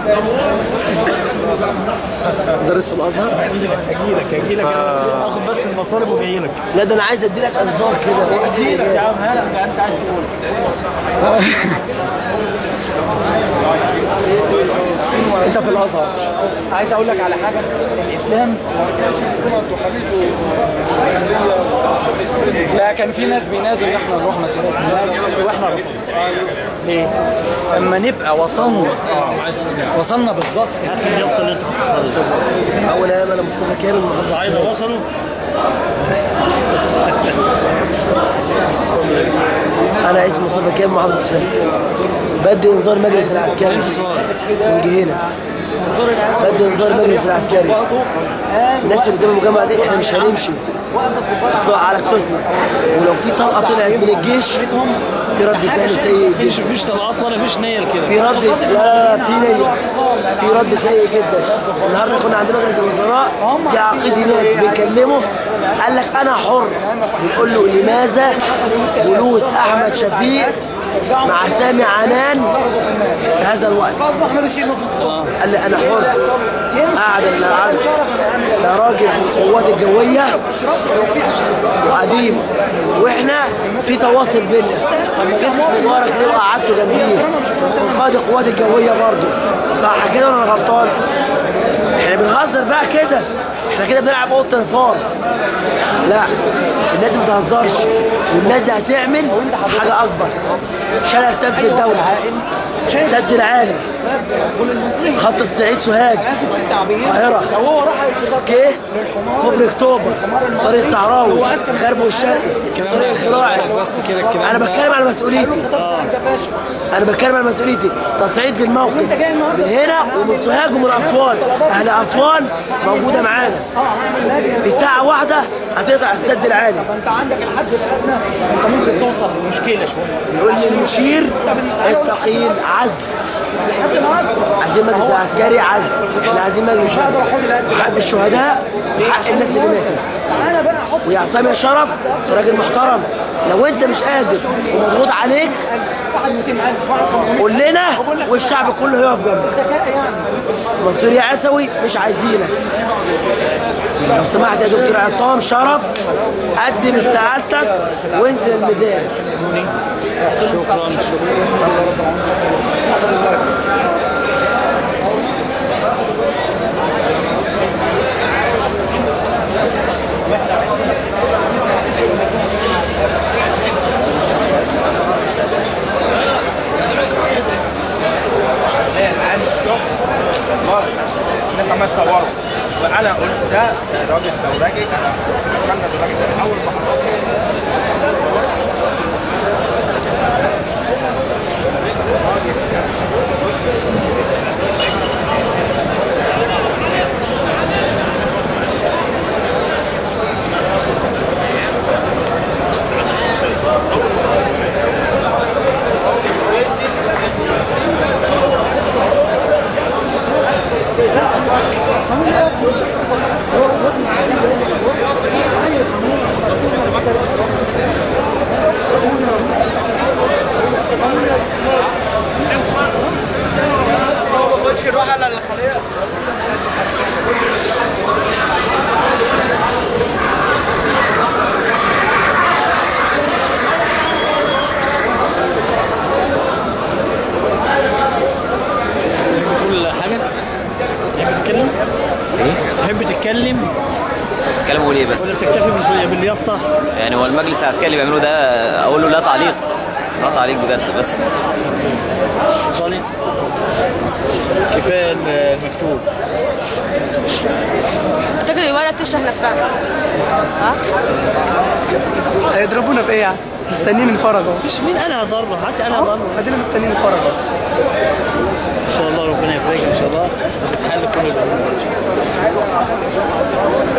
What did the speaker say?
مدرس في الازهر هجيلك هجيلك اخد بس المطالب وجاي لك لا ده انا عايز ادي لك انذار كده هجيلك يا عم هلا انت عايز تقول انت في الازهر عايز اقول لك على حاجه الاسلام لا كان في ناس بينادوا ان احنا نروح مسيرات هناك واحنا رفضنا ليه؟ اما نبقى وصلنا وصلنا بالضغط هات اليافطه اللي انت حطيتها اول ايام انا مصطفى كامل محافظ الصعايده وصلوا انا اسمي مصطفى كامل محافظ الشام بدي انذار المجلس العسكري من جهينه بدي انذار المجلس العسكري الناس اللي قدام المجمع دي احنا مش هنمشي نطلع على كسوسنا ولو في طلقه طلعت من الجيش في رد فعل سيء مفيش جدا مفيش طلقات ولا مفيش نيل كده في رد لا لا لا في نية في رد سيء جدا النهارده كنا عند مجلس الوزراء في عقيد هناك بيكلمه قال لك انا حر بنقول له لماذا جلوس احمد شفيق مع سامي عنان في هذا الوقت قال لي انا حر قاعد لا عارف لا راجل من القوات الجويه وقديم واحنا في تواصل بينا طب ما جبتش مبارك ليه وقعدته جنبيه قائد القوات الجويه برضه صح كده ولا انا غلطان؟ احنا بنهزر بقى كده احنا كده بنلعب اوضه طفال لا الناس ما بتهزرش والناس دي هتعمل حاجه اكبر شلل تام في الدوله السد العالي خط الصعيد سوهاج القاهره اوكي كوبري اكتوبر طريق الصحراوي الغرب والشرقي طريق الزراعي بس كده الكلام انا بتكلم على مسؤوليتي انا بتكلم على مسؤوليتي تصعيد للموقف من هنا ومن سوهاج ومن اسوان اهل اسوان موجوده معانا في ساعه واحده هتقطع السد العالي انت عندك الحد الادنى انت ممكن توصل لمشكله شويه يقول لي المشير استقيل عزل عايزين مجلس عسكري عزل احنا عايزين مجلس حق الشهداء وحق الناس اللي ماتت انا بقى احط ويا عصام يا شرف أنت راجل محترم لو انت مش قادر ومضغوط عليك واحد 200000 واحد 500 قول لنا والشعب كله هيقف جنبك منصور يا عسوي مش عايزينك لو سمحت يا دكتور عصام شرف قدم استقالتك وانزل الميدان شكرا الناس عمال تصوره وانا قلت ده راجل ثوراجي انا اتمنى الراجل ده من اول ما حصل تقول حاجه تحب تتكلم ايه تحب تتكلم كلام اقول ايه ولا بس بتكتفي بال- باليافطه يعني هو المجلس العسكري اللي بيعمله ده اقول له لا تعليق لا تعليق بجد بس صالح كفايه المكتوب اعتقد الورقه بتشرح نفسها ها هيضربونا بايه يعني؟ مستنيين نفرجوا مش مين انا هضربه حتى انا هضربه ادينا مستنيين نفرجوا ان شاء الله ربنا يفرجها ان شاء الله وتتحل كل الامور ان شاء الله